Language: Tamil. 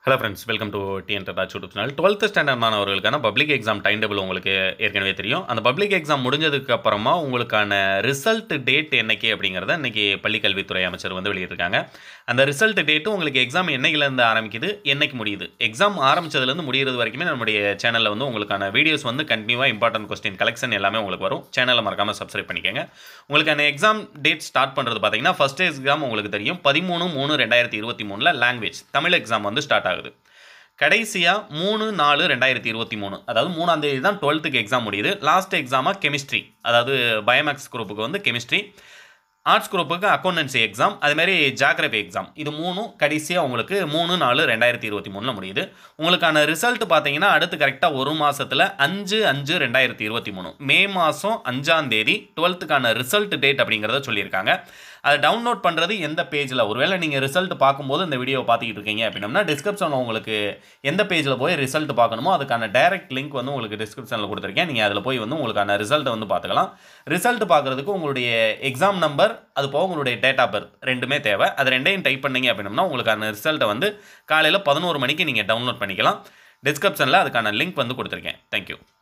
hello friends welcome to TN Touch YouTube channel twelfth standard மாணவர்களுக்கான பப்ளிக் எக்ஸாம் டைம் டேபிள் உங்களுக்கு ஏற்கனவே தெரியும் அந்த பப்ளிக் எக்ஸாம் முடிஞ்சதுக்கு அப்புறமா உங்களுக்கான ரிசல்ட் டேட் என்னைக்கு அப்படிங்கிறத இன்னைக்கு பள்ளிக்கல்வித்துறை அமைச்சர் வந்து வெளியிட்டிருக்காங்க அந்த ரிசல்ட் டேட்டும் உங்களுக்கு எக்ஸாம் என்னைக்குலேருந்து ஆரம்பிக்குது என்னைக்கு முடியுது எக்ஸாம் ஆரம்பிச்சதுலேருந்து முடிகிறது வரைக்குமே நம்முடைய சேனலில் வந்து உங்களுக்கான வீடியோஸ் வந்து கண்டினியூவாக இம்பார்ட்டன்ட் கொஸ்டின் கலெக்ஷன் எல்லாமே உங்களுக்கு வரும் சேனலை மறக்காமல் சப்ஸ்கிரைப் பண்ணிக்கோங்க உங்களுக்கான எக்ஸாம் டேட் ஸ்டார்ட் பண்ணுறது பார்த்தீங்கன்னா ஃபஸ்ட் எக்ஸாம் உங்களுக்கு தெரியும் பதிமூணு மூணு ரெண்டாயிரத்தி இருபத்தி மூணில் லாங்குவேஜ் தமிழ் எக்ஸாம் வந்து ஸ்டார்ட் ஆகுது கடைசியாக மூணு நாலு ரெண்டாயிரத்தி இருபத்தி மூணு அதாவது மூணாம் தேதி தான் டுவெல்த்துக்கு எக்ஸாம் முடியுது லாஸ்ட் எக்ஸாமாக கெமிஸ்ட்ரி அதாவது பயோமேக்ஸ் குரூப்புக்கு வந்து கெமிஸ்ட்ரி ஆர்ட்ஸ் குரூப்புக்கு அக்கௌண்டன்சி எக்ஸாம் அதுமாரி ஜாகிரபி எக்ஸாம் இது மூணும் கடைசியாக உங்களுக்கு மூணு நாலு ரெண்டாயிரத்தி இருபத்தி மூணில் முடியுது உங்களுக்கான ரிசல்ட் பார்த்தீங்கன்னா அடுத்து கரெக்டாக ஒரு மாதத்தில் அஞ்சு அஞ்சு ரெண்டாயிரத்தி இருபத்தி மூணு மே மாதம் அஞ்சாம் தேதி டுவெல்த்துக்கான ரிசல்ட் டேட் அப்படிங்கிறத சொல்லியிருக்காங்க அதை டவுன்லோட் பண்ணுறது எந்த பேஜில் ஒருவேளை நீங்கள் ரிசல்ட் பார்க்கும்போது இந்த வீடியோ பார்த்துக்கிட்டு இருக்கீங்க அப்படின்னம்னா டிஸ்கிரிப்ஷனில் உங்களுக்கு எந்த பேஜில் போய் ரிசல்ட் பார்க்கணுமோ அதுக்கான டைரக்ட் லிங்க் வந்து உங்களுக்கு டிஸ்கிரிப்ஷனில் கொடுத்துருக்கேன் நீங்கள் அதில் போய் வந்து உங்களுக்கான ரிசல்ட்டை வந்து பார்த்துக்கலாம் ரிசல்ட் பார்க்குறதுக்கு உங்களுடைய எக்ஸாம் நம்பர் அது போக உங்களுடைய டேட் ஆஃப் பர்த் ரெண்டுமே தேவை அது ரெண்டையும் டைப் பண்ணீங்க அப்படின்னம்னா உங்களுக்கான ரிசல்ட்டை வந்து காலையில் பதினோரு மணிக்கு நீங்கள் டவுன்லோட் பண்ணிக்கலாம் டிஸ்கிரிப்ஷனில் அதுக்கான லிங்க் வந்து கொடுத்துருக்கேன் தேங்க்யூ